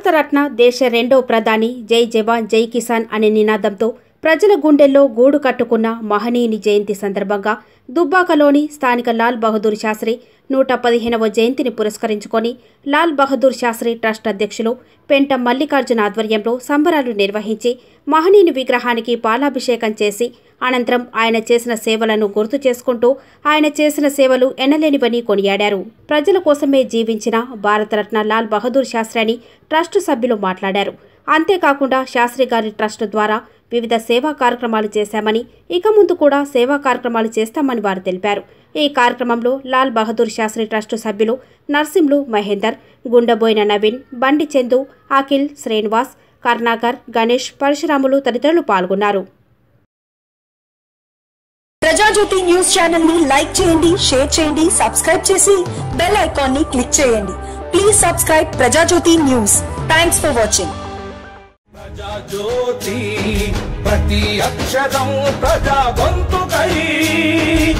భారతరత్న దేశ రెండో ప్రధాని జై జవాన్ జై కిసాన్ అనే నినాదంతో ప్రజల గుండెల్లో గూడు కట్టుకున్న మహనీయుని జయంతి సందర్భంగా దుబ్బాకలోని స్థానిక లాల్ బహదూర్ శాస్త్రి నూట పదిహేనవ జయంతిని పురస్కరించుకొని లాల్ బహదూర్ శాస్త్రి ట్రస్ట్ అధ్యక్షులు పెంట మల్లికార్జున ఆధ్వర్యంలో సంబరాలు నిర్వహించి మహనీయుని విగ్రహానికి పాలాభిషేకం చేసి అనంతరం ఆయన చేసిన సేవలను గుర్తు చేసుకుంటూ ఆయన చేసిన సేవలు ఎనలేనివని కొనియాడారు ప్రజల కోసమే జీవించిన భారతరత్న లాల్ బహదూర్ శాస్త్రి అని ట్రస్ట్ సభ్యులు మాట్లాడారు అంతేకాకుండా శాస్త్రి గారి ట్రస్ట్ ద్వారా వివిధ సేవా కార్యక్రమాలు చేశామని ఇక ముందు కూడా సేవా కార్యక్రమాలు చేస్తామని వారు తెలిపారు ఈ కార్యక్రమంలో లాల్ బహదూర్ శాస్త్రి ట్రస్ట్ సభ్యులు నర్సింలు మహేందర్ గుండబోయిన నవీన్ బండి చందు అఖిల్ శ్రీనివాస్ కర్ణాకర్ గణేష్ పరశురాములు తదితరులు పాల్గొన్నారు ప్రజాజ్యోతి న్యూస్ ఛానల్ ని లైక్ చేయండి షేర్ చేయండి సబ్స్క్రైబ్ చేసి బెల్ ఐకాన్ ని క్లిక్ చేయండి please subscribe Prajajyothi news thanks for watching Prajajyothi ప్రతి అక్షరం ప్రజా గొంతుకై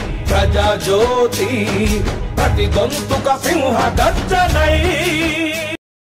ప్రజాజ్యోతి ప్రతి గొంతుక సింహ గర్జనై